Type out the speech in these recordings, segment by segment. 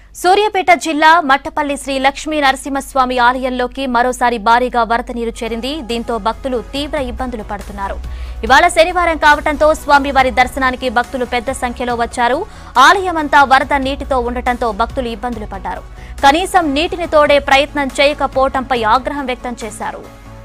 సూర్యాపేట జిల్లా మట్టపల్లి శ్రీ లక్ష్మీ నరసింహస్వామి ఆలయంలోకి మరోసారి భారీగా వరద నీరు చేరింది దీంతో భక్తులు తీవ్ర ఇబ్బందులు పడుతున్నారు ఇవాళ శనివారం కావడంతో స్వామివారి దర్శనానికి భక్తులు పెద్ద సంఖ్యలో వచ్చారు ఆలయమంతా వరద నీటితో ఉండటంతో భక్తులు ఇబ్బందులు పడ్డారు కనీసం నీటిని తోడే ప్రయత్నం చేయకపోవడంపై ఆగ్రహం వ్యక్తం చేశారు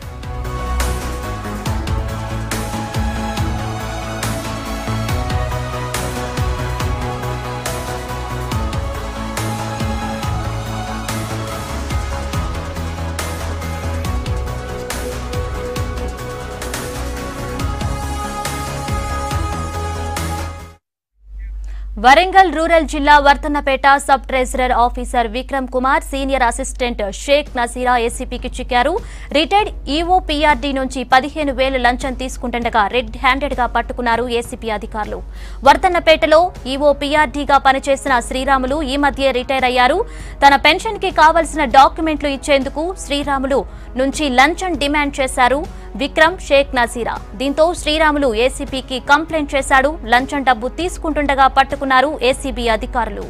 వరంగల్ రూరల్ జిల్లా Wardhannapet sub treasurer officer Vikram Kumar senior assistant Shaik Naseera ఏసీపీకి చిక్కారు రిటైర్డ్ ఈవో పీఆర్డీ నుంచి పదిహేను వేలు లంచం తీసుకుంటుండగా రెడ్ హ్యాండెడ్ గా పట్టుకున్నారు ఏసీపీ అధికారులు వర్తన్నపేటలో ఈవో పీఆర్డీగా పనిచేసిన శ్రీరాములు ఈ మధ్య రిటైర్ అయ్యారు తన పెన్షన్ కి కావలసిన డాక్యుమెంట్లు ఇచ్చేందుకు శ్రీరాములు నుంచి లంచం డిమాండ్ చేశారు విక్రమ్ షేక్ నసీరా దీంతో శ్రీరాములు ఏసీపీకి కంప్లైంట్ చేశాడు లంచం డబ్బు తీసుకుంటుండగా పట్టుకున్నారు ఏసీబీ అధికారులు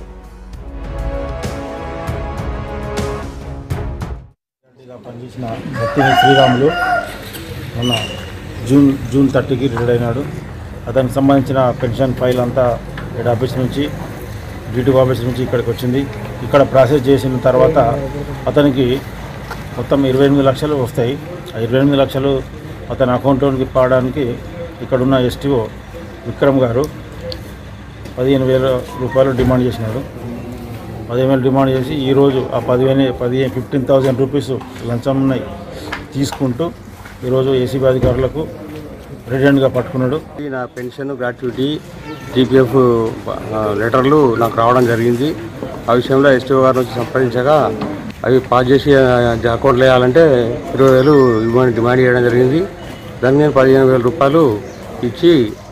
గా పనిచేసిన భక్తిని శ్రీరాములు మొన్న జూన్ జూన్ థర్టీకి రిటైర్ అయినాడు అతనికి సంబంధించిన పెన్షన్ ఫైల్ అంతా ఇక్కడ ఆఫీస్ నుంచి డ్యూటీ ఆఫీస్ నుంచి ఇక్కడికి వచ్చింది ఇక్కడ ప్రాసెస్ చేసిన తర్వాత అతనికి మొత్తం ఇరవై ఎనిమిది లక్షలు వస్తాయి ఆ ఇరవై ఎనిమిది లక్షలు అతని అకౌంట్లోకి పాడడానికి ఇక్కడున్న ఎస్టీఓ విక్రమ్ గారు పదిహేను వేల రూపాయలు డిమాండ్ చేసినాడు పదిహేను వేలు డిమాండ్ చేసి ఈరోజు ఆ పదిహేను పదిహేను ఫిఫ్టీన్ థౌజండ్ రూపీస్ లంచం ఉన్నాయి తీసుకుంటూ ఈరోజు ఏసీబీ అధికారులకు రెడెంట్గా పట్టుకున్నాడు ఈ నా పెన్షన్ గ్రాట్యుటీ జీపీఎఫ్ లెటర్లు నాకు రావడం జరిగింది ఆ విషయంలో ఎస్టీఓ గారి నుంచి సంప్రదించగా అవి పాస్ చేసి అకౌంట్లో వేయాలంటే ఇరవై వేలు ఇవ్వమని డిమాండ్ చేయడం జరిగింది దాన్ని నేను పదిహేను వేల రూపాయలు ఇచ్చి